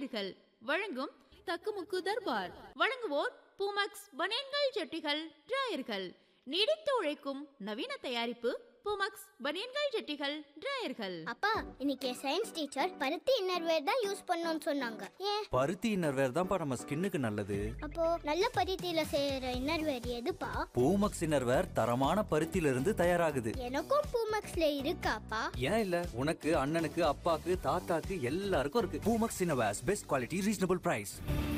டிராயர்கள் வழங்கும் தக்குமுக்கு தர்பார் வழங்குவோர் பூமக்ஸ் பனியன்கள் ஜட்டிகள் டிராயர்கள் நீடித்து உழைக்கும் நவீன தயாரிப்பு பூமக்ஸ் பனியன்கள் ஜட்டிகள் டிராயர்கள் அப்பா இன்னைக்கு சயின்ஸ் டீச்சர் பருத்தி இன்னர்வேர் தான் யூஸ் பண்ணணும்னு சொன்னாங்க ஏன் பருத்தி இன்னர்வேர் தான்ப்பா நம்ம ஸ்கின்னுக்கு நல்லது அப்போ நல்ல பருத்தியில செய்யற இன்னர்வேர் எதுப்பா பூமக்ஸ் இன்னர்வேர் தரமான பருத்தியில இருந்து தயாராகுது எனக்கும் பூமக்ஸ்ல இருக்காப்பா ஏன் இல்ல உனக்கு அண்ணனுக்கு அப்பாக்கு தாத்தாக்கு எல்லாருக்கும் இருக்கு Poomex innerwears best quality reasonable price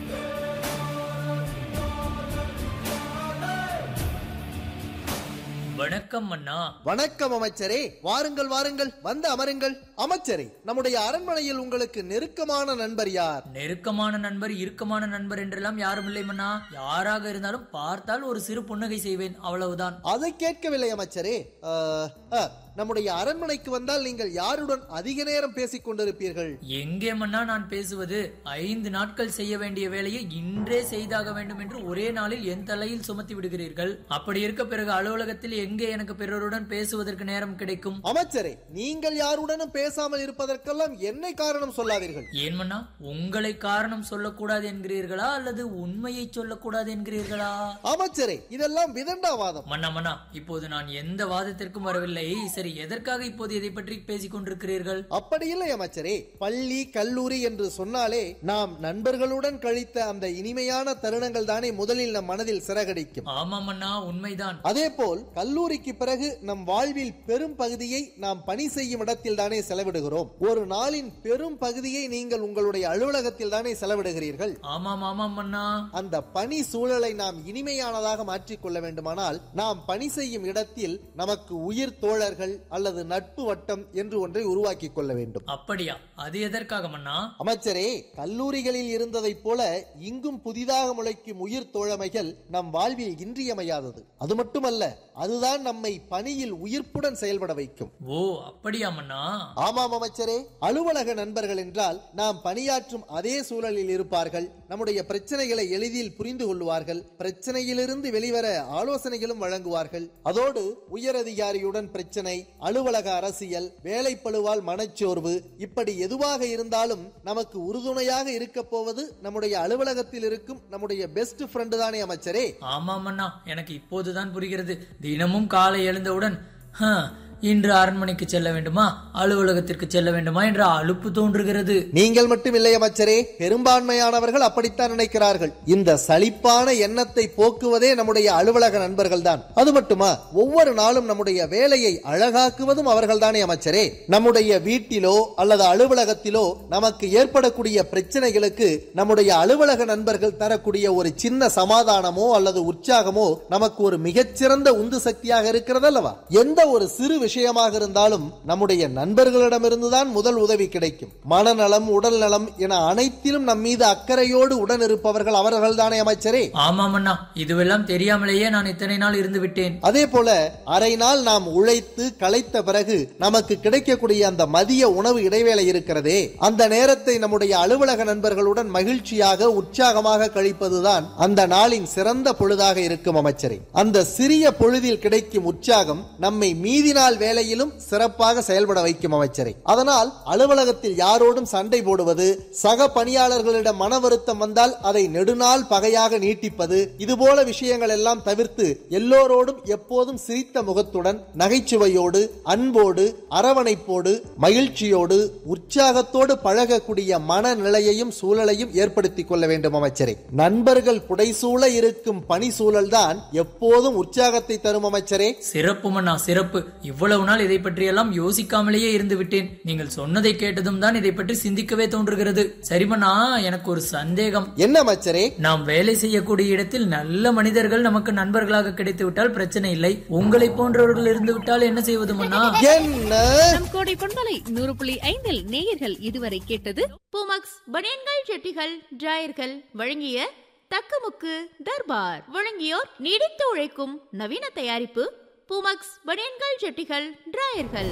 வணக்கம் அண்ணா வணக்கம் அமைச்சரே வாருங்கள் வாருங்கள் வந்து அமருங்கள் அமைச்சரே நம்முடைய அரண்மனையில் உங்களுக்கு நெருக்கமான நண்பர் யார் நெருக்கமான நண்பர் இறுக்கமான நண்பர் என்றெல்லாம் யாரும் இல்லை மன்னா யாராக இருந்தாலும் பார்த்தால் ஒரு சிறு புன்னகை செய்வேன் அவ்வளவுதான் அதை கேட்கவில்லை அமைச்சரே ஆ, ஆ, நம்முடைய அரண்மனைக்கு வந்தால் நீங்கள் யாருடன் அதிக நேரம் பேசிக் கொண்டிருப்பீர்கள் எங்கே மன்னா நான் பேசுவது ஐந்து நாட்கள் செய்ய வேண்டிய வேலையை இன்றே செய்தாக வேண்டும் என்று ஒரே நாளில் என் தலையில் சுமத்தி விடுகிறீர்கள் அப்படி இருக்க பிறகு அலுவலகத்தில் எங்கே எனக்கு பிறருடன் பேசுவதற்கு நேரம் கிடைக்கும் அமைச்சரே நீங்கள் யாருடனும் பேசாமல் இருப்பதற்கெல்லாம் என்னை காரணம் சொல்லாதீர்கள் ஏன் மன்னா உங்களை காரணம் சொல்லக்கூடாது என்கிறீர்களா அல்லது உண்மையை சொல்லக்கூடாது என்கிறீர்களா அமைச்சரே இதெல்லாம் விதண்டாவாதம் மன்னா மன்னா இப்போது நான் எந்த வாதத்திற்கும் வரவில்லை சரி எதற்காக இப்போது இதை பற்றி பேசிக் கொண்டிருக்கிறீர்கள் அப்படி இல்லை அமைச்சரே பள்ளி கல்லூரி என்று சொன்னாலே நாம் நண்பர்களுடன் கழித்த அந்த இனிமையான தருணங்கள் தானே முதலில் நம் மனதில் சிறகடிக்கும் ஆமாம் அண்ணா உண்மைதான் அதேபோல் கல்லூரிக்கு பிறகு நம் வாழ்வில் பெரும் பகுதியை நாம் பணி செய்யும் இடத்தில் தானே செலவிடுகிறோம் ஒரு நாளின் பெரும் பகுதியை நீங்கள் உங்களுடைய அலுவலகத்தில் தானே செலவிடுகிறீர்கள் ஆமாம் ஆமாம் அண்ணா அந்த பணி சூழலை நாம் இனிமையானதாக மாற்றிக்கொள்ள வேண்டுமானால் நாம் பணி செய்யும் இடத்தில் நமக்கு உயிர் தோழர்கள் அல்லது நட்பு வட்டம் என்று ஒன்றை உருவாக்கி கொள்ள வேண்டும் அப்படியா அது எதற்காக மன்னா அமைச்சரே கல்லூரிகளில் இருந்ததைப் போல இங்கும் புதிதாக முளைக்கும் உயிர் தோழமைகள் நம் வாழ்வில் இன்றியமையாதது அது மட்டுமல்ல அதுதான் நம்மை பணியில் உயிர்ப்புடன் செயல்பட வைக்கும் ஓ அப்படியா மன்னா ஆமாம் அமைச்சரே அலுவலக நண்பர்கள் என்றால் நாம் பணியாற்றும் அதே சூழலில் இருப்பார்கள் நம்முடைய பிரச்சனைகளை எளிதில் புரிந்து கொள்வார்கள் பிரச்சனையிலிருந்து வெளிவர ஆலோசனைகளும் வழங்குவார்கள் அதோடு உயரதிகாரியுடன் பிரச்சனை அலுவலக அரசியல் வேலைப்பளுவால் மனச்சோர்வு இப்படி எதுவாக இருந்தாலும் நமக்கு உறுதுணையாக இருக்க போவது நம்முடைய அலுவலகத்தில் இருக்கும் நம்முடைய பெஸ்ட் ஃப்ரெண்டு தானே அமைச்சரே ஆமாம் அண்ணா எனக்கு இப்போதுதான் புரிகிறது தினமும் காலை எழுந்தவுடன் "ஹ, இன்று அரண்மனைக்கு செல்ல வேண்டுமா அலுவலகத்திற்கு செல்ல வேண்டுமா என்ற அலுப்பு தோன்றுகிறது நீங்கள் மட்டும் இல்லை அமைச்சரே பெரும்பான்மையானவர்கள் அப்படித்தான் நினைக்கிறார்கள் இந்த சலிப்பான எண்ணத்தை போக்குவதே நம்முடைய அலுவலக நண்பர்கள் தான் அது மட்டுமா ஒவ்வொரு நாளும் நம்முடைய வேலையை அழகாக்குவதும் அவர்கள்தானே அமைச்சரே நம்முடைய வீட்டிலோ அல்லது அலுவலகத்திலோ நமக்கு ஏற்படக்கூடிய பிரச்சனைகளுக்கு நம்முடைய அலுவலக நண்பர்கள் தரக்கூடிய ஒரு சின்ன சமாதானமோ அல்லது உற்சாகமோ நமக்கு ஒரு மிகச்சிறந்த உந்து சக்தியாக இருக்கிறது அல்லவா எந்த ஒரு சிறு விஷயமாக இருந்தாலும் நம்முடைய நண்பர்களிடமிருந்துதான் முதல் உதவி கிடைக்கும் மனநலம் உடல் நலம் என அனைத்திலும் நம் மீது அக்கறையோடு உடன் இருப்பவர்கள் அவர்கள்தானே அமைச்சரே ஆமாம் அண்ணா இதுவெல்லாம் தெரியாமலேயே நான் இத்தனை நாள் இருந்து விட்டேன் அதே போல அரை நாள் நாம் உழைத்து களைத்த பிறகு நமக்கு கிடைக்கக்கூடிய அந்த மதிய உணவு இடைவேளை இருக்கிறதே அந்த நேரத்தை நம்முடைய அலுவலக நண்பர்களுடன் மகிழ்ச்சியாக உற்சாகமாக கழிப்பதுதான் அந்த நாளின் சிறந்த பொழுதாக இருக்கும் அமைச்சரே அந்த சிறிய பொழுதில் கிடைக்கும் உற்சாகம் நம்மை மீதி நாள் வேலையிலும் சிறப்பாக செயல்பட வைக்கும் அமைச்சரே அதனால் அலுவலகத்தில் யாரோடும் சண்டை போடுவது சக பணியாளர்களிடம் மன வருத்தம் வந்தால் அதை நெடுநாள் பகையாக நீட்டிப்பது இதுபோல விஷயங்கள் எல்லாம் தவிர்த்து எல்லோரோடும் எப்போதும் சிரித்த முகத்துடன் நகைச்சுவையோடு அன்போடு அரவணைப்போடு மகிழ்ச்சியோடு உற்சாகத்தோடு பழகக்கூடிய மனநிலையையும் சூழலையும் ஏற்படுத்திக் கொள்ள வேண்டும் அமைச்சரே நண்பர்கள் புடைசூழ இருக்கும் பணி சூழல்தான் எப்போதும் உற்சாகத்தை தரும் அமைச்சரே சிறப்பு மன்னா சிறப்பு இவ்வளவு நாள் இதை பற்றியெல்லாம் யோசிக்காமலேயே இருந்து விட்டேன் நீங்கள் சொன்னதை கேட்டதும் தான் இதை பற்றி சிந்திக்கவே தோன்றுகிறது சரி மன்னா எனக்கு ஒரு சந்தேகம் என்ன அமைச்சரே நாம் வேலை செய்யக்கூடிய இடத்தில் நல்ல மனிதர்கள் நமக்கு நண்பர்களாக கிடைத்து விட்டால் பிரச்சனை இல்லை உங்களை போன்றவர்கள் இருந்து விட்டால் என்ன செய்வது மன்னா என்ன நம் கோடை பொன்மலை நூறு புள்ளி ஐந்தில் நேயர்கள் இதுவரை கேட்டது பூமக்ஸ் பனியன்கள் ஜட்டிகள் டிராயர்கள் வழங்கிய தக்குமுக்கு தர்பார் வழங்கியோர் நீடித்து உழைக்கும் நவீன தயாரிப்பு பூமக்ஸ் பனியன்கள் ஜட்டிகள் டிராயர்கள்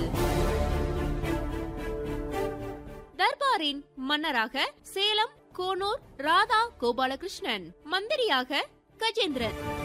தர்பாரின் மன்னராக சேலம் கோனூர் ராதா கோபாலகிருஷ்ணன் மந்திரியாக கஜேந்திரன்